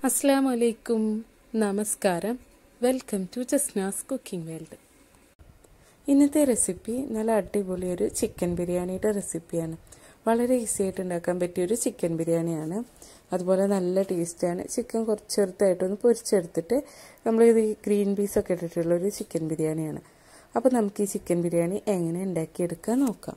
അസ്സാം വലൈക്കും നമസ്കാരം welcome to Jasna's cooking world ഇന്നത്തെ റെസിപ്പി നല്ല അടിപൊളി ഒരു ചിക്കൻ ബിരിയാണിയുടെ റെസിപ്പിയാണ് വളരെ ഈസി ആയിട്ട് ഉണ്ടാക്കാൻ പറ്റിയ ഒരു ചിക്കൻ ബിരിയാണിയാണ് അതുപോലെ നല്ല ടേസ്റ്റാണ് ചിക്കൻ കുറച്ച് ചെറുതായിട്ടൊന്ന് പൊരിച്ചെടുത്തിട്ട് നമ്മൾ ഇത് ഗ്രീൻ പീസൊക്കെ ഇട്ടിട്ടുള്ള ഒരു ചിക്കൻ ബിരിയാണിയാണ് അപ്പോൾ നമുക്ക് ഈ ചിക്കൻ ബിരിയാണി എങ്ങനെ ഉണ്ടാക്കിയെടുക്കാൻ നോക്കാം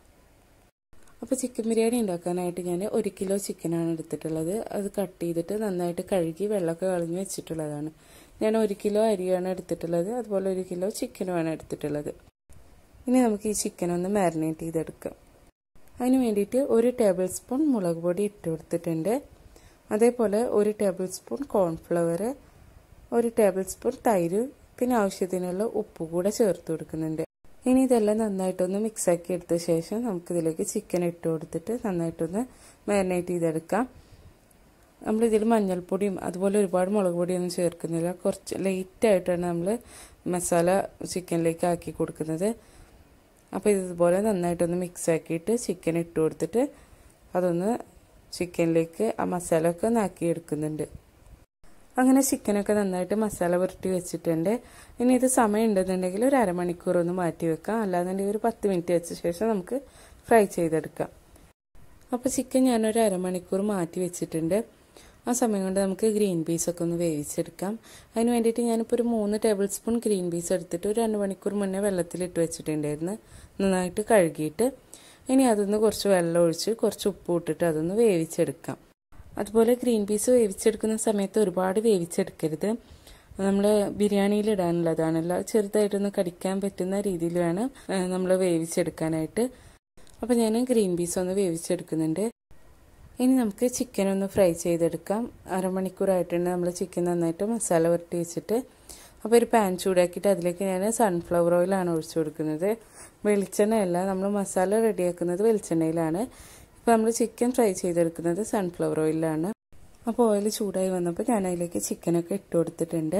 അപ്പോൾ ചിക്കൻ ബിരിയാണി ഉണ്ടാക്കാനായിട്ട് ഞാൻ ഒരു കിലോ ചിക്കനാണ് എടുത്തിട്ടുള്ളത് അത് കട്ട് ചെയ്തിട്ട് നന്നായിട്ട് കഴുകി വെള്ളമൊക്കെ കളഞ്ഞ് വെച്ചിട്ടുള്ളതാണ് ഞാൻ ഒരു കിലോ അരിയാണ് എടുത്തിട്ടുള്ളത് അതുപോലെ ഒരു കിലോ ചിക്കനുമാണ് എടുത്തിട്ടുള്ളത് ഇനി നമുക്ക് ഈ ചിക്കൻ ഒന്ന് മാരിനേറ്റ് ചെയ്തെടുക്കാം അതിന് വേണ്ടിയിട്ട് ഒരു ടേബിൾ സ്പൂൺ മുളക് പൊടി ഇട്ട് കൊടുത്തിട്ടുണ്ട് അതേപോലെ ഒരു ടേബിൾ സ്പൂൺ കോൺഫ്ലവർ ഒരു ടേബിൾ സ്പൂൺ തൈര് പിന്നെ ആവശ്യത്തിനുള്ള ഉപ്പ് കൂടെ ചേർത്ത് കൊടുക്കുന്നുണ്ട് ഇനി ഇതെല്ലാം നന്നായിട്ടൊന്ന് മിക്സാക്കി എടുത്ത ശേഷം നമുക്കിതിലേക്ക് ചിക്കൻ ഇട്ട് കൊടുത്തിട്ട് നന്നായിട്ടൊന്ന് മാരിനേറ്റ് ചെയ്തെടുക്കാം നമ്മളിതിൽ മഞ്ഞൾപ്പൊടിയും അതുപോലെ ഒരുപാട് മുളക് പൊടിയൊന്നും ചേർക്കുന്നില്ല കുറച്ച് ലേറ്റായിട്ടാണ് നമ്മൾ മസാല ചിക്കനിലേക്ക് ആക്കി കൊടുക്കുന്നത് അപ്പോൾ ഇതുപോലെ നന്നായിട്ടൊന്ന് മിക്സ് ആക്കിയിട്ട് ചിക്കൻ ഇട്ട് കൊടുത്തിട്ട് അതൊന്ന് ചിക്കനിലേക്ക് ആ മസാല ഒക്കെ ഒന്ന് ആക്കിയെടുക്കുന്നുണ്ട് അങ്ങനെ ചിക്കനൊക്കെ നന്നായിട്ട് മസാല പുരട്ടി വെച്ചിട്ടുണ്ട് ഇനി ഇത് സമയം ഉണ്ടെന്നുണ്ടെങ്കിൽ ഒരു അരമണിക്കൂർ ഒന്ന് മാറ്റി വെക്കാം അല്ലാന്നുണ്ടെങ്കിൽ ഒരു പത്ത് മിനിറ്റ് വെച്ച ശേഷം നമുക്ക് ഫ്രൈ ചെയ്തെടുക്കാം അപ്പോൾ ചിക്കൻ ഞാനൊരു അരമണിക്കൂർ മാറ്റി വെച്ചിട്ടുണ്ട് ആ സമയം കൊണ്ട് നമുക്ക് ഗ്രീൻ പീസൊക്കെ ഒന്ന് വേവിച്ചെടുക്കാം അതിന് വേണ്ടിയിട്ട് ഞാനിപ്പോൾ ഒരു മൂന്ന് ടേബിൾ സ്പൂൺ ഗ്രീൻ പീസ് എടുത്തിട്ട് ഒരു രണ്ട് മണിക്കൂർ മുന്നേ വെള്ളത്തിലിട്ട് വെച്ചിട്ടുണ്ടായിരുന്നു നന്നായിട്ട് കഴുകിയിട്ട് ഇനി അതൊന്ന് കുറച്ച് വെള്ളം ഒഴിച്ച് കുറച്ച് ഉപ്പ് ഇട്ടിട്ട് അതൊന്ന് വേവിച്ചെടുക്കാം അതുപോലെ ഗ്രീൻ പീസ് വേവിച്ചെടുക്കുന്ന സമയത്ത് ഒരുപാട് വേവിച്ചെടുക്കരുത് നമ്മൾ ബിരിയാണിയിൽ ഇടാനുള്ളതാണല്ലോ ചെറുതായിട്ടൊന്ന് കടിക്കാൻ പറ്റുന്ന രീതിയിൽ വേണം നമ്മൾ വേവിച്ചെടുക്കാനായിട്ട് അപ്പോൾ ഞാൻ ഗ്രീൻ പീസ് ഒന്ന് വേവിച്ചെടുക്കുന്നുണ്ട് ഇനി നമുക്ക് ചിക്കൻ ഒന്ന് ഫ്രൈ ചെയ്തെടുക്കാം അരമണിക്കൂറായിട്ടുണ്ട് നമ്മൾ ചിക്കൻ നന്നായിട്ട് മസാല പുരട്ടി വെച്ചിട്ട് അപ്പോൾ ഒരു പാൻ ചൂടാക്കിയിട്ട് അതിലേക്ക് ഞാൻ സൺഫ്ലവർ ഓയിലാണ് ഒഴിച്ചു കൊടുക്കുന്നത് വെളിച്ചെണ്ണയല്ല നമ്മൾ മസാല റെഡിയാക്കുന്നത് വെളിച്ചെണ്ണയിലാണ് ഇപ്പോൾ നമ്മൾ ചിക്കൻ ഫ്രൈ ചെയ്തെടുക്കുന്നത് സൺഫ്ലവർ ഓയിലാണ് അപ്പോൾ ഓയിൽ ചൂടായി വന്നപ്പോൾ ഞാൻ അതിലേക്ക് ചിക്കനൊക്കെ ഇട്ട് കൊടുത്തിട്ടുണ്ട്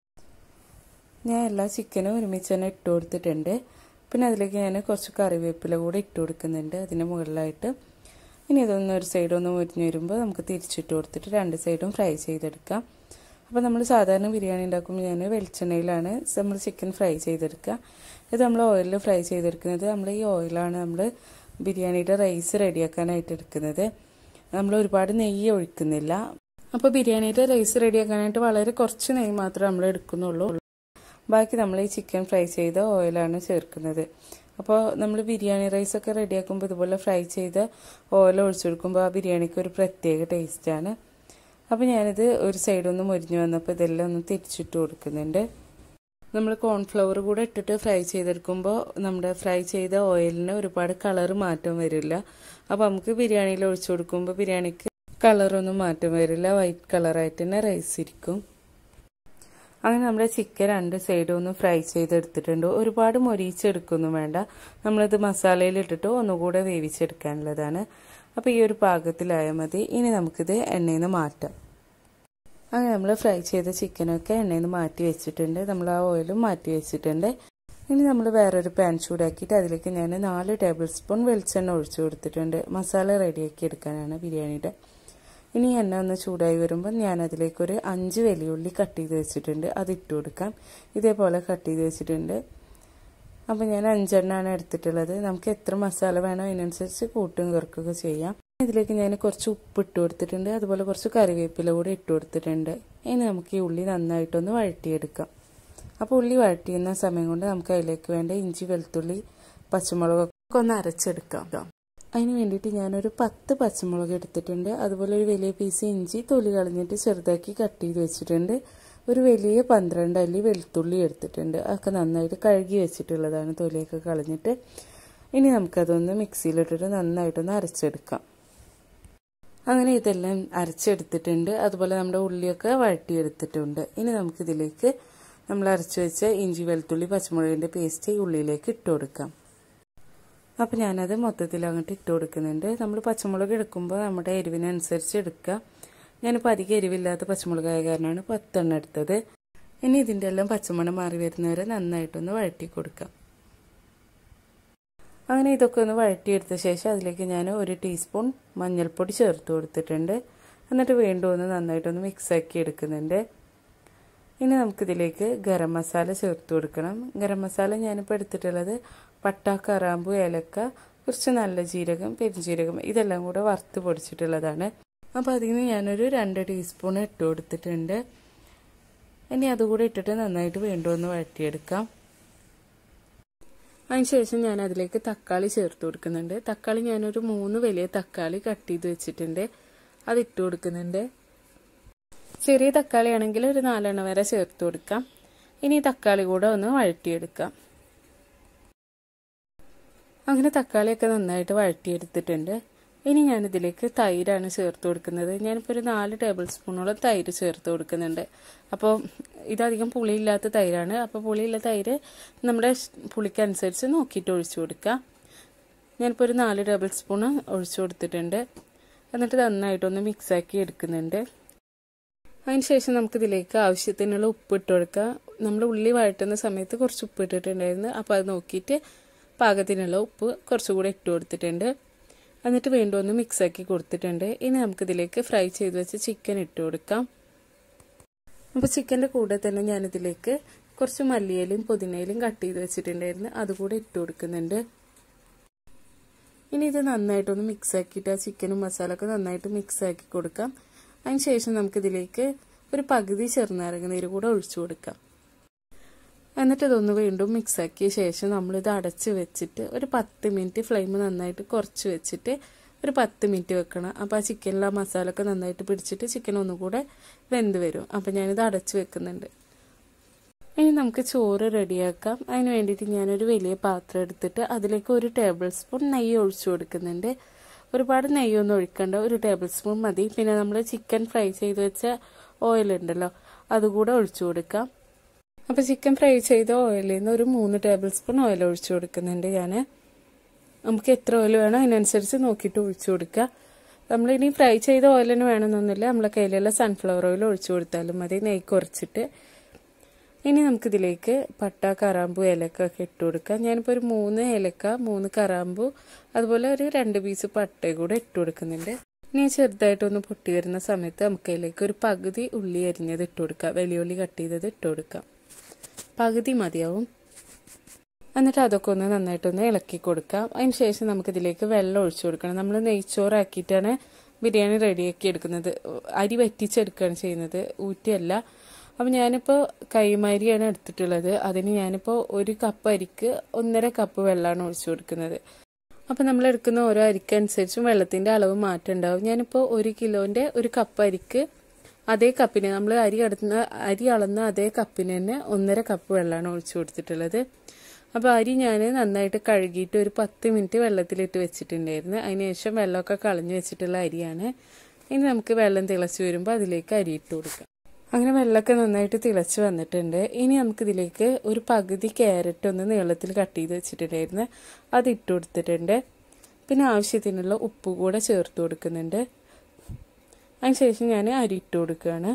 ഞാൻ എല്ലാ ചിക്കനും ഒരുമിച്ച് തന്നെ ഇട്ട് കൊടുത്തിട്ടുണ്ട് പിന്നെ അതിലേക്ക് ഞാൻ കുറച്ച് കറിവേപ്പില കൂടെ ഇട്ട് കൊടുക്കുന്നുണ്ട് അതിന് മുകളിലായിട്ട് ഇനി ഇതൊന്ന് ഒരു സൈഡ് ഒന്ന് മുരിഞ്ഞ് വരുമ്പോൾ നമുക്ക് തിരിച്ചിട്ട് കൊടുത്തിട്ട് രണ്ട് സൈഡും ഫ്രൈ ചെയ്തെടുക്കാം അപ്പോൾ നമ്മൾ സാധാരണ ബിരിയാണി ഉണ്ടാക്കുമ്പോൾ ഞാൻ വെളിച്ചെണ്ണയിലാണ് നമ്മൾ ചിക്കൻ ഫ്രൈ ചെയ്തെടുക്കുക ഇത് നമ്മൾ ഓയിലിൽ ഫ്രൈ ചെയ്തെടുക്കുന്നത് നമ്മൾ ഈ ഓയിലാണ് നമ്മൾ ബിരിയാണിയുടെ റൈസ് റെഡിയാക്കാനായിട്ട് എടുക്കുന്നത് നമ്മൾ ഒരുപാട് നെയ്യ് ഒഴിക്കുന്നില്ല അപ്പോൾ ബിരിയാണിയുടെ റൈസ് റെഡിയാക്കാനായിട്ട് വളരെ കുറച്ച് നെയ്യ് മാത്രമേ നമ്മൾ എടുക്കുന്നുള്ളൂ ബാക്കി നമ്മൾ ഈ ചിക്കൻ ഫ്രൈ ചെയ്ത ഓയിലാണ് ചേർക്കുന്നത് അപ്പോൾ നമ്മൾ ബിരിയാണി റൈസൊക്കെ റെഡിയാക്കുമ്പോൾ ഇതുപോലെ ഫ്രൈ ചെയ്ത ഓയിൽ ഒഴിച്ചു കൊടുക്കുമ്പോൾ ആ ബിരിയാണിക്ക് ഒരു പ്രത്യേക ടേസ്റ്റാണ് അപ്പോൾ ഞാനിത് ഒരു സൈഡൊന്ന് മുരിഞ്ഞു വന്നപ്പോൾ ഇതെല്ലാം ഒന്ന് തിരിച്ചിട്ട് കൊടുക്കുന്നുണ്ട് നമ്മൾ കോൺഫ്ലവർ കൂടെ ഇട്ടിട്ട് ഫ്രൈ ചെയ്തെടുക്കുമ്പോൾ നമ്മുടെ ഫ്രൈ ചെയ്ത ഓയിലിന് ഒരുപാട് കളർ മാറ്റം വരില്ല അപ്പോൾ നമുക്ക് ബിരിയാണിയിൽ ഒഴിച്ചു കൊടുക്കുമ്പോൾ ബിരിയാണിക്ക് കളറൊന്നും മാറ്റം വരില്ല വൈറ്റ് കളറായിട്ട് തന്നെ റൈസ് ഇരിക്കും അങ്ങനെ നമ്മുടെ ചിക്കൻ രണ്ട് സൈഡും ഒന്ന് ഫ്രൈ ചെയ്തെടുത്തിട്ടുണ്ട് ഒരുപാട് മൊരിച്ചെടുക്കൊന്നും വേണ്ട നമ്മളിത് മസാലയിൽ ഇട്ടിട്ട് ഒന്നുകൂടെ വേവിച്ചെടുക്കാനുള്ളതാണ് അപ്പോൾ ഈ ഒരു പാകത്തിലായാൽ മതി ഇനി നമുക്കിത് എണ്ണയിൽ നിന്ന് മാറ്റാം അങ്ങനെ നമ്മൾ ഫ്രൈ ചെയ്ത ചിക്കനൊക്കെ എണ്ണയിൽ നിന്ന് മാറ്റി വെച്ചിട്ടുണ്ട് നമ്മൾ ആ ഓയിലും മാറ്റി വെച്ചിട്ടുണ്ട് ഇനി നമ്മൾ വേറൊരു പാൻ ചൂടാക്കിയിട്ട് അതിലേക്ക് ഞാൻ നാല് ടേബിൾ സ്പൂൺ വെളിച്ചെണ്ണ ഒഴിച്ചു കൊടുത്തിട്ടുണ്ട് മസാല റെഡിയാക്കി എടുക്കാനാണ് ബിരിയാണിയുടെ ഇനി എണ്ണ ഒന്ന് ചൂടായി വരുമ്പോൾ ഞാൻ അതിലേക്കൊരു അഞ്ച് വലിയുള്ളി കട്ട് ചെയ്ത് വെച്ചിട്ടുണ്ട് അത് ഇട്ട് കൊടുക്കാം ഇതേപോലെ കട്ട് ചെയ്ത് വെച്ചിട്ടുണ്ട് അപ്പോൾ ഞാൻ അഞ്ചെണ്ണമാണ് എടുത്തിട്ടുള്ളത് നമുക്ക് എത്ര മസാല വേണോ അതിനനുസരിച്ച് കൂട്ടും കുറക്കുകയൊക്കെ ചെയ്യാം ഇതിലേക്ക് ഞാൻ കുറച്ച് ഉപ്പ് ഇട്ട് കൊടുത്തിട്ടുണ്ട് അതുപോലെ കുറച്ച് കറിവേപ്പില കൂടെ ഇട്ട് കൊടുത്തിട്ടുണ്ട് ഇനി നമുക്ക് ഈ ഉള്ളി നന്നായിട്ടൊന്ന് വഴറ്റിയെടുക്കാം അപ്പോൾ ഉള്ളി വഴറ്റിയുന്ന സമയം കൊണ്ട് നമുക്ക് അതിലേക്ക് വേണ്ട ഇഞ്ചി വെളുത്തുള്ളി പച്ചമുളകൊക്കെ ഒന്ന് അരച്ചെടുക്കാം അതിന് വേണ്ടിയിട്ട് ഞാനൊരു പത്ത് പച്ചമുളക് എടുത്തിട്ടുണ്ട് അതുപോലെ ഒരു വലിയ പീസ് ഇഞ്ചി തൊലി കളഞ്ഞിട്ട് ചെറുതാക്കി കട്ട് ചെയ്ത് വെച്ചിട്ടുണ്ട് ഒരു വലിയ പന്ത്രണ്ട് അല്ലി വെളുത്തുള്ളി എടുത്തിട്ടുണ്ട് അതൊക്കെ നന്നായിട്ട് കഴുകി വെച്ചിട്ടുള്ളതാണ് തൊലിയൊക്കെ കളഞ്ഞിട്ട് ഇനി നമുക്കതൊന്ന് മിക്സിയിലിട്ടിട്ട് നന്നായിട്ടൊന്ന് അരച്ചെടുക്കാം അങ്ങനെ ഇതെല്ലാം അരച്ചെടുത്തിട്ടുണ്ട് അതുപോലെ നമ്മുടെ ഉള്ളിയൊക്കെ വഴട്ടിയെടുത്തിട്ടുണ്ട് ഇനി നമുക്കിതിലേക്ക് നമ്മൾ അരച്ചു വെച്ച ഇഞ്ചി വെളുത്തുള്ളി പച്ചമുളകിൻ്റെ പേസ്റ്റ് ഈ ഉള്ളിയിലേക്ക് ഇട്ട് കൊടുക്കാം അപ്പോൾ ഞാനത് മൊത്തത്തിൽ അങ്ങോട്ട് ഇട്ട് കൊടുക്കുന്നുണ്ട് നമ്മൾ പച്ചമുളക് എടുക്കുമ്പോൾ നമ്മുടെ എരിവിനനുസരിച്ച് എടുക്കുക ഞാനിപ്പോൾ അധികം എരിവില്ലാത്ത പച്ചമുളകായ കാരണമാണ് പത്തെണ്ണം എടുത്തത് ഇനി ഇതിൻ്റെ എല്ലാം പച്ചമണം മാറി വരുന്നവരെ നന്നായിട്ടൊന്ന് വഴറ്റി കൊടുക്കാം അങ്ങനെ ഇതൊക്കെ ഒന്ന് വഴറ്റിയെടുത്ത ശേഷം അതിലേക്ക് ഞാൻ ഒരു ടീസ്പൂൺ മഞ്ഞൾപ്പൊടി ചേർത്ത് കൊടുത്തിട്ടുണ്ട് എന്നിട്ട് വീണ്ടും ഒന്ന് നന്നായിട്ടൊന്ന് മിക്സാക്കി എടുക്കുന്നുണ്ട് ഇനി നമുക്കിതിലേക്ക് ഗരം മസാല ചേർത്ത് കൊടുക്കണം ഗരം മസാല ഞാനിപ്പോൾ എടുത്തിട്ടുള്ളത് പട്ട കറാമ്പു ഏലക്ക കുറച്ച് നല്ല ജീരകം പെരുംജീരകം ഇതെല്ലാം കൂടെ വറുത്ത് പൊടിച്ചിട്ടുള്ളതാണ് അപ്പോൾ അതിൽ നിന്ന് ഞാനൊരു രണ്ട് ടീസ്പൂൺ ഇട്ട് കൊടുത്തിട്ടുണ്ട് ഇനി അതുകൂടെ ഇട്ടിട്ട് നന്നായിട്ട് വീണ്ടും ഒന്ന് വഴറ്റിയെടുക്കാം അതിനുശേഷം ഞാൻ അതിലേക്ക് തക്കാളി ചേർത്ത് കൊടുക്കുന്നുണ്ട് തക്കാളി ഞാനൊരു മൂന്ന് വലിയ തക്കാളി കട്ട് ചെയ്ത് വെച്ചിട്ടുണ്ട് അത് ഇട്ട് കൊടുക്കുന്നുണ്ട് ചെറിയ തക്കാളി ആണെങ്കിൽ ഒരു നാലെണ്ണം വരെ ചേർത്ത് കൊടുക്കാം ഇനി തക്കാളി കൂടെ ഒന്ന് വഴറ്റിയെടുക്കാം അങ്ങനെ തക്കാളിയൊക്കെ നന്നായിട്ട് വഴറ്റിയെടുത്തിട്ടുണ്ട് ഇനി ഞാനിതിലേക്ക് തൈരാണ് ചേർത്ത് കൊടുക്കുന്നത് ഞാനിപ്പോൾ ഒരു നാല് ടേബിൾ സ്പൂണോളം തൈര് ചേർത്ത് കൊടുക്കുന്നുണ്ട് അപ്പോൾ ഇതധികം പുളിയില്ലാത്ത തൈരാണ് അപ്പോൾ പുളിയുള്ള തൈര് നമ്മുടെ പുളിക്കനുസരിച്ച് നോക്കിയിട്ട് ഒഴിച്ചു കൊടുക്കുക ഞാനിപ്പോൾ ഒരു നാല് ടേബിൾ സ്പൂൺ ഒഴിച്ചു കൊടുത്തിട്ടുണ്ട് എന്നിട്ട് നന്നായിട്ടൊന്ന് മിക്സാക്കി എടുക്കുന്നുണ്ട് അതിനുശേഷം നമുക്കിതിലേക്ക് ആവശ്യത്തിനുള്ള ഉപ്പ് ഇട്ട് കൊടുക്കുക നമ്മൾ ഉള്ളി വഴറ്റുന്ന സമയത്ത് കുറച്ച് ഉപ്പ് ഇട്ടിട്ടുണ്ടായിരുന്നു അപ്പോൾ അത് നോക്കിയിട്ട് പാകത്തിനുള്ള ഉപ്പ് കുറച്ചുകൂടെ ഇട്ട് കൊടുത്തിട്ടുണ്ട് എന്നിട്ട് വീണ്ടും ഒന്ന് മിക്സാക്കി കൊടുത്തിട്ടുണ്ട് ഇനി നമുക്കിതിലേക്ക് ഫ്രൈ ചെയ്ത് വെച്ച് ചിക്കൻ ഇട്ട് കൊടുക്കാം അപ്പോൾ ചിക്കൻ്റെ കൂടെ തന്നെ ഞാനിതിലേക്ക് കുറച്ച് മല്ലിയിലും പുതിനയിലും കട്ട് ചെയ്ത് വെച്ചിട്ടുണ്ടായിരുന്നു അതുകൂടെ ഇട്ട് കൊടുക്കുന്നുണ്ട് ഇനി ഇത് നന്നായിട്ടൊന്ന് മിക്സ് ആക്കിയിട്ട് ആ ചിക്കനും മസാലയൊക്കെ നന്നായിട്ട് മിക്സ് ആക്കി കൊടുക്കാം അതിന് ശേഷം നമുക്കിതിലേക്ക് ഒരു പകുതി ചെറുനാരങ്ങ നീര് കൂടെ ഒഴിച്ചു കൊടുക്കാം എന്നിട്ട് ഇതൊന്ന് വീണ്ടും മിക്സ് ആക്കിയ ശേഷം നമ്മളിത് അടച്ച് വെച്ചിട്ട് ഒരു പത്ത് മിനിറ്റ് ഫ്ലെയിം നന്നായിട്ട് കുറച്ച് വെച്ചിട്ട് ഒരു പത്ത് മിനിറ്റ് വെക്കണം അപ്പോൾ ആ ചിക്കനിൽ ആ മസാലയൊക്കെ നന്നായിട്ട് പിടിച്ചിട്ട് ചിക്കൻ ഒന്നുകൂടെ വെന്ത് വരും അപ്പോൾ ഞാനിത് അടച്ച് വെക്കുന്നുണ്ട് ഇനി നമുക്ക് ചോറ് റെഡിയാക്കാം അതിന് വേണ്ടിയിട്ട് ഞാനൊരു വലിയ പാത്രം എടുത്തിട്ട് അതിലേക്ക് ഒരു ടേബിൾ സ്പൂൺ നെയ്യ് ഒഴിച്ചു കൊടുക്കുന്നുണ്ട് ഒരുപാട് നെയ്യൊന്നും ഒഴിക്കണ്ട ഒരു ടേബിൾ സ്പൂൺ മതി പിന്നെ നമ്മൾ ചിക്കൻ ഫ്രൈ ചെയ്ത് വെച്ച ഓയിൽ ഉണ്ടല്ലോ അതുകൂടെ ഒഴിച്ചു കൊടുക്കാം അപ്പോൾ ചിക്കൻ ഫ്രൈ ചെയ്ത ഓയിലിൽ നിന്ന് ഒരു മൂന്ന് ടേബിൾ സ്പൂൺ ഓയിൽ ഒഴിച്ചു കൊടുക്കുന്നുണ്ട് ഞാൻ നമുക്ക് എത്ര ഓയിൽ വേണോ അതിനനുസരിച്ച് നോക്കിയിട്ട് ഒഴിച്ചു കൊടുക്കുക നമ്മളിനി ഫ്രൈ ചെയ്ത ഓയിൽ തന്നെ വേണമെന്നൊന്നുമില്ല നമ്മളെ കയ്യിലുള്ള സൺഫ്ലവർ ഓയിൽ ഒഴിച്ചു കൊടുത്താലും മതി നെയ്യ് കുറച്ചിട്ട് ഇനി നമുക്കിതിലേക്ക് പട്ട കറാമ്പു ഏലക്ക ഒക്കെ ഇട്ട് കൊടുക്കാം ഞാനിപ്പോൾ ഒരു മൂന്ന് ഏലക്ക മൂന്ന് കറാമ്പു അതുപോലെ ഒരു രണ്ട് പീസ് പട്ടയും കൂടെ ഇട്ട് കൊടുക്കുന്നുണ്ട് ഇനി ചെറുതായിട്ടൊന്ന് പൊട്ടി വരുന്ന സമയത്ത് നമുക്ക് അതിലേക്ക് ഒരു പകുതി ഉള്ളി അരിഞ്ഞത് ഇട്ട് കൊടുക്കാം വലിയ ഉള്ളി കട്ട് ചെയ്തത് ഇട്ട് കൊടുക്കാം പകുതി മതിയാവും എന്നിട്ട് അതൊക്കെ ഒന്ന് നന്നായിട്ടൊന്ന് ഇളക്കി കൊടുക്കാം അതിന് ശേഷം നമുക്കിതിലേക്ക് വെള്ളം ഒഴിച്ചു കൊടുക്കണം നമ്മൾ നെയ്ച്ചോറാക്കിയിട്ടാണ് ബിരിയാണി റെഡിയാക്കി എടുക്കുന്നത് അരി വറ്റിച്ചെടുക്കുകയാണ് ചെയ്യുന്നത് ഊറ്റിയല്ല അപ്പം ഞാനിപ്പോൾ കൈമാരിയാണ് എടുത്തിട്ടുള്ളത് അതിന് ഞാനിപ്പോൾ ഒരു കപ്പ് അരിക്ക് ഒന്നര കപ്പ് വെള്ളമാണ് ഒഴിച്ചു കൊടുക്കുന്നത് അപ്പം നമ്മൾ എടുക്കുന്ന ഓരോ അരിക്കനുസരിച്ചും വെള്ളത്തിൻ്റെ അളവ് മാറ്റം ഉണ്ടാവും ഞാനിപ്പോൾ ഒരു കിലോൻ്റെ ഒരു കപ്പ് അരിക്ക് അതേ കപ്പിന് നമ്മൾ അരി അടുന്ന അരി അളന്ന അതേ കപ്പിന് തന്നെ ഒന്നര കപ്പ് വെള്ളമാണ് ഒഴിച്ചു കൊടുത്തിട്ടുള്ളത് അപ്പോൾ അരി ഞാൻ നന്നായിട്ട് കഴുകിയിട്ട് ഒരു പത്ത് മിനിറ്റ് വെള്ളത്തിലിട്ട് വെച്ചിട്ടുണ്ടായിരുന്നു അതിനുശേഷം വെള്ളമൊക്കെ കളഞ്ഞു വെച്ചിട്ടുള്ള അരിയാണ് ഇനി നമുക്ക് വെള്ളം തിളച്ച് വരുമ്പോൾ അതിലേക്ക് അരി ഇട്ട് കൊടുക്കാം അങ്ങനെ വെള്ളമൊക്കെ നന്നായിട്ട് തിളച്ച് വന്നിട്ടുണ്ട് ഇനി നമുക്കിതിലേക്ക് ഒരു പകുതി ക്യാരറ്റ് ഒന്ന് നീളത്തിൽ കട്ട് ചെയ്ത് വെച്ചിട്ടുണ്ടായിരുന്നു അത് ഇട്ട് കൊടുത്തിട്ടുണ്ട് പിന്നെ ആവശ്യത്തിനുള്ള ഉപ്പ് കൂടെ ചേർത്ത് കൊടുക്കുന്നുണ്ട് അതിനുശേഷം ഞാൻ അരി ഇട്ട് കൊടുക്കുകയാണ്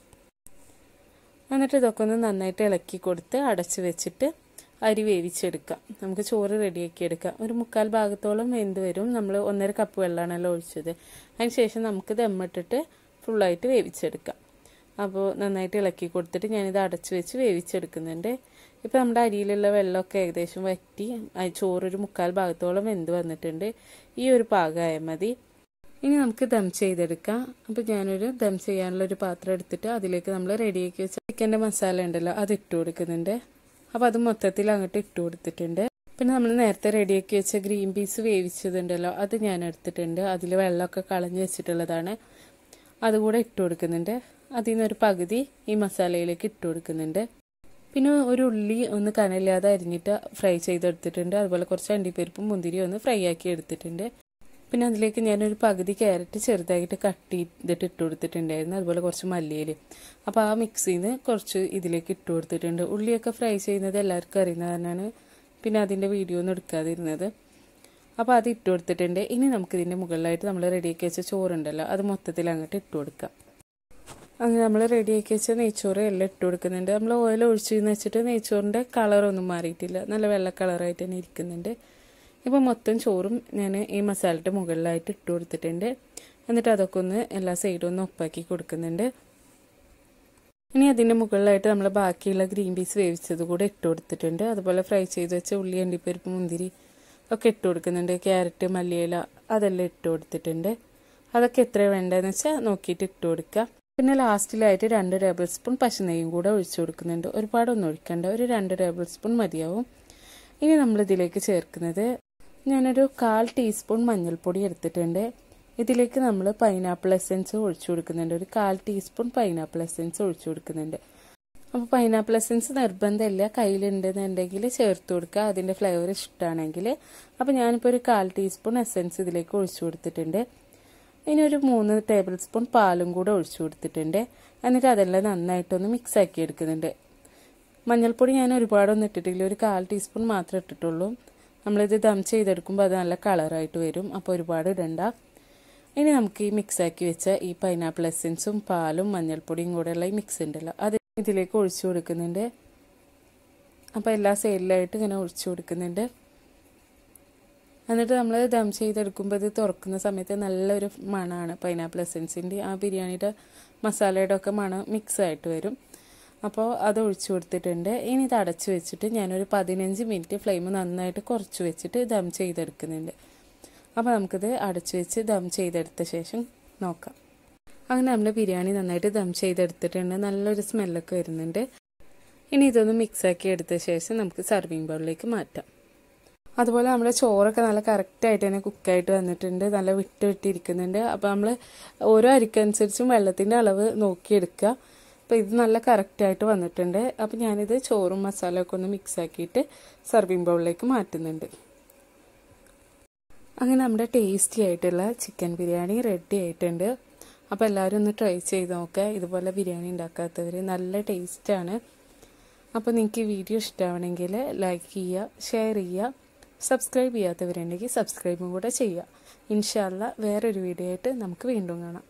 എന്നിട്ട് ഇതൊക്കെ ഒന്ന് നന്നായിട്ട് ഇളക്കി കൊടുത്ത് അടച്ച് വെച്ചിട്ട് അരി വേവിച്ചെടുക്കാം നമുക്ക് ചോറ് റെഡിയാക്കി എടുക്കാം ഒരു മുക്കാൽ ഭാഗത്തോളം വെന്ത് വരും നമ്മൾ ഒന്നര കപ്പ് വെള്ളമാണല്ലോ ഒഴിച്ചത് അതിനുശേഷം നമുക്ക് ദമ്മിട്ടിട്ട് ഫുള്ളായിട്ട് വേവിച്ചെടുക്കാം അപ്പോൾ നന്നായിട്ട് ഇളക്കി കൊടുത്തിട്ട് ഞാനിത് അടച്ച് വെച്ച് വേവിച്ചെടുക്കുന്നുണ്ട് ഇപ്പോൾ നമ്മുടെ അരിയിലുള്ള വെള്ളമൊക്കെ ഏകദേശം വറ്റി ചോറൊരു മുക്കാൽ ഭാഗത്തോളം വെന്ത് വന്നിട്ടുണ്ട് ഈ ഒരു പാകമായാൽ മതി ഇനി നമുക്ക് ദം ചെയ്തെടുക്കാം അപ്പോൾ ഞാനൊരു ദം ചെയ്യാനുള്ള ഒരു പാത്രം എടുത്തിട്ട് അതിലേക്ക് നമ്മൾ റെഡിയാക്കി വെച്ച ചിക്കൻ്റെ മസാല ഉണ്ടല്ലോ അത് ഇട്ട് കൊടുക്കുന്നുണ്ട് അപ്പോൾ അത് മൊത്തത്തിൽ അങ്ങോട്ട് ഇട്ട് കൊടുത്തിട്ടുണ്ട് പിന്നെ നമ്മൾ നേരത്തെ റെഡിയാക്കി വെച്ച ഗ്രീൻ പീസ് വേവിച്ചതുണ്ടല്ലോ അത് ഞാൻ എടുത്തിട്ടുണ്ട് അതിൽ വെള്ളമൊക്കെ കളഞ്ഞ് വെച്ചിട്ടുള്ളതാണ് അതുകൂടെ ഇട്ട് കൊടുക്കുന്നുണ്ട് അതിൽ നിന്നൊരു പകുതി ഈ മസാലയിലേക്ക് ഇട്ട് കൊടുക്കുന്നുണ്ട് പിന്നെ ഒരു ഉള്ളി ഒന്ന് കനലില്ലാതെ അരിഞ്ഞിട്ട് ഫ്രൈ ചെയ്തെടുത്തിട്ടുണ്ട് അതുപോലെ കുറച്ച് അണ്ടിപ്പരിപ്പും മുന്തിരിയും ഒന്ന് ഫ്രൈ ആക്കി എടുത്തിട്ടുണ്ട് പിന്നെ അതിലേക്ക് ഞാനൊരു പകുതി ക്യാരറ്റ് ചെറുതായിട്ട് കട്ട് ചെയ്തിട്ട് ഇട്ട് കൊടുത്തിട്ടുണ്ടായിരുന്നു അതുപോലെ കുറച്ച് മല്ലിയില് അപ്പോൾ ആ മിക്സിയിൽ നിന്ന് കുറച്ച് ഇതിലേക്ക് ഇട്ട് കൊടുത്തിട്ടുണ്ട് ഉള്ളിയൊക്കെ ഫ്രൈ ചെയ്യുന്നത് എല്ലാവർക്കും അറിയുന്ന കാരണമാണ് പിന്നെ അതിൻ്റെ വീഡിയോ ഒന്നും എടുക്കാതിരുന്നത് അപ്പോൾ അത് ഇട്ട് കൊടുത്തിട്ടുണ്ട് ഇനി നമുക്ക് ഇതിൻ്റെ മുകളിലായിട്ട് നമ്മൾ റെഡിയാക്കി വെച്ച ചോറുണ്ടല്ലോ അത് മൊത്തത്തിൽ അങ്ങോട്ട് ഇട്ട് കൊടുക്കാം അങ്ങനെ നമ്മൾ റെഡിയാക്കി വെച്ച നെയ്ച്ചോറ് എല്ലാം ഇട്ട് കൊടുക്കുന്നുണ്ട് നമ്മൾ ഓയിൽ ഒഴിച്ചെന്ന് വെച്ചിട്ട് നെയ്ച്ചോറിൻ്റെ കളറൊന്നും മാറിയിട്ടില്ല നല്ല വെള്ള കളറായിട്ട് തന്നെ ഇരിക്കുന്നുണ്ട് ഇപ്പോൾ മൊത്തം ചോറും ഞാൻ ഈ മസാലയുടെ മുകളിലായിട്ട് ഇട്ട് കൊടുത്തിട്ടുണ്ട് എന്നിട്ട് അതൊക്കെ ഒന്ന് എല്ലാ സൈഡും ഒന്ന് ഒപ്പാക്കി കൊടുക്കുന്നുണ്ട് ഇനി അതിൻ്റെ മുകളിലായിട്ട് നമ്മൾ ബാക്കിയുള്ള ഗ്രീൻ പീസ് വേവിച്ചത് കൂടെ ഇട്ട് കൊടുത്തിട്ടുണ്ട് അതുപോലെ ഫ്രൈ ചെയ്ത് വെച്ച ഉള്ളി അണ്ടിപ്പരിപ്പ് മുന്തിരി ഒക്കെ ഇട്ട് കൊടുക്കുന്നുണ്ട് ക്യാരറ്റ് മല്ലിയില അതെല്ലാം ഇട്ട് കൊടുത്തിട്ടുണ്ട് അതൊക്കെ എത്ര വേണ്ടതെന്ന് വെച്ചാൽ നോക്കിയിട്ട് ഇട്ട് കൊടുക്കുക പിന്നെ ലാസ്റ്റിലായിട്ട് രണ്ട് ടേബിൾ സ്പൂൺ പശുനെയ്യും കൂടെ ഒഴിച്ചു കൊടുക്കുന്നുണ്ട് ഒരുപാടൊന്നും ഒഴിക്കണ്ട ഒരു രണ്ട് ടേബിൾ സ്പൂൺ മതിയാവും ഇനി നമ്മൾ ഇതിലേക്ക് ചേർക്കുന്നത് ഞാനൊരു കാൽ ടീസ്പൂൺ മഞ്ഞൾപ്പൊടി എടുത്തിട്ടുണ്ട് ഇതിലേക്ക് നമ്മൾ പൈനാപ്പിൾ എസെൻസ് ഒഴിച്ചു കൊടുക്കുന്നുണ്ട് ഒരു കാൽ ടീസ്പൂൺ പൈനാപ്പിൾ എസെൻസ് ഒഴിച്ചു കൊടുക്കുന്നുണ്ട് അപ്പോൾ പൈനാപ്പിൾ എസെൻസ് നിർബന്ധമില്ല കയ്യിലുണ്ടെന്നുണ്ടെങ്കിൽ ചേർത്ത് കൊടുക്കുക അതിൻ്റെ ഫ്ലേവർ ഇഷ്ടമാണെങ്കിൽ അപ്പോൾ ഞാനിപ്പോൾ ഒരു കാൽ ടീസ്പൂൺ എസെൻസ് ഇതിലേക്ക് ഒഴിച്ചു കൊടുത്തിട്ടുണ്ട് ഇനി ഒരു മൂന്ന് ടേബിൾ സ്പൂൺ പാലും കൂടെ ഒഴിച്ചു കൊടുത്തിട്ടുണ്ട് എന്നിട്ട് അതെല്ലാം നന്നായിട്ടൊന്ന് മിക്സ് ആക്കി എടുക്കുന്നുണ്ട് മഞ്ഞൾപ്പൊടി ഞാൻ ഒരുപാടൊന്നും ഇട്ടിട്ടില്ല ഒരു കാൽ ടീസ്പൂൺ മാത്രമേ ഇട്ടിട്ടുള്ളൂ നമ്മളിത് ദം ചെയ്തെടുക്കുമ്പോൾ അത് നല്ല കളറായിട്ട് വരും അപ്പോൾ ഒരുപാട് ഇടണ്ട ഇനി നമുക്ക് ഈ മിക്സ് ആക്കി വെച്ച ഈ പൈനാപ്പിൾ എസെൻസും പാലും മഞ്ഞൾപ്പൊടിയും കൂടെയുള്ള ഈ മിക്സ് ഉണ്ടല്ലോ അത് ഇതിലേക്ക് ഒഴിച്ചു കൊടുക്കുന്നുണ്ട് അപ്പോൾ എല്ലാ സൈഡിലായിട്ട് ഇങ്ങനെ ഒഴിച്ചു കൊടുക്കുന്നുണ്ട് എന്നിട്ട് നമ്മൾ ദം ചെയ്തെടുക്കുമ്പോൾ ഇത് തുറക്കുന്ന സമയത്ത് നല്ലൊരു മണമാണ് പൈനാപ്പിൾ എസെൻസിൻ്റെ ആ ബിരിയാണിയുടെ മസാലയുടെ ഒക്കെ മണം മിക്സ് ആയിട്ട് വരും അപ്പോൾ അത് ഒഴിച്ചു കൊടുത്തിട്ടുണ്ട് ഇനി ഇത് അടച്ചു വെച്ചിട്ട് ഞാനൊരു പതിനഞ്ച് മിനിറ്റ് ഫ്ലെയിം നന്നായിട്ട് കുറച്ച് വെച്ചിട്ട് ദം ചെയ്തെടുക്കുന്നുണ്ട് അപ്പോൾ നമുക്കിത് അടച്ചു വെച്ച് ദം ചെയ്തെടുത്ത ശേഷം നോക്കാം അങ്ങനെ നമ്മൾ ബിരിയാണി നന്നായിട്ട് ദം ചെയ്തെടുത്തിട്ടുണ്ട് നല്ലൊരു സ്മെല്ലൊക്കെ വരുന്നുണ്ട് ഇനി ഇതൊന്ന് മിക്സാക്കി എടുത്ത ശേഷം നമുക്ക് സർവിങ് ബൗളിലേക്ക് മാറ്റാം അതുപോലെ നമ്മുടെ ചോറൊക്കെ നല്ല കറക്റ്റായിട്ട് തന്നെ കുക്കായിട്ട് വന്നിട്ടുണ്ട് നല്ല വിട്ട് വിട്ടിരിക്കുന്നുണ്ട് അപ്പോൾ നമ്മൾ ഓരോ അരിക്കനുസരിച്ചും വെള്ളത്തിൻ്റെ അളവ് നോക്കിയെടുക്കുക അപ്പോൾ ഇത് നല്ല കറക്റ്റായിട്ട് വന്നിട്ടുണ്ട് അപ്പോൾ ഞാനിത് ചോറും മസാലയൊക്കെ ഒന്ന് മിക്സ് ആക്കിയിട്ട് സർവിങ് ബൗളിലേക്ക് മാറ്റുന്നുണ്ട് അങ്ങനെ നമ്മുടെ ടേസ്റ്റി ആയിട്ടുള്ള ചിക്കൻ ബിരിയാണി റെഡി ആയിട്ടുണ്ട് അപ്പോൾ എല്ലാവരും ഒന്ന് ട്രൈ ചെയ്ത് നോക്കുക ഇതുപോലെ ബിരിയാണി ഉണ്ടാക്കാത്തവർ നല്ല ടേസ്റ്റാണ് അപ്പോൾ നിങ്ങൾക്ക് ഈ വീഡിയോ ഇഷ്ടമാവണമെങ്കിൽ ലൈക്ക് ചെയ്യുക ഷെയർ ചെയ്യുക സബ്സ്ക്രൈബ് ചെയ്യാത്തവരുണ്ടെങ്കിൽ സബ്സ്ക്രൈബും കൂടെ ചെയ്യുക ഇൻഷാല്ല വേറൊരു വീഡിയോ ആയിട്ട് നമുക്ക് വീണ്ടും കാണാം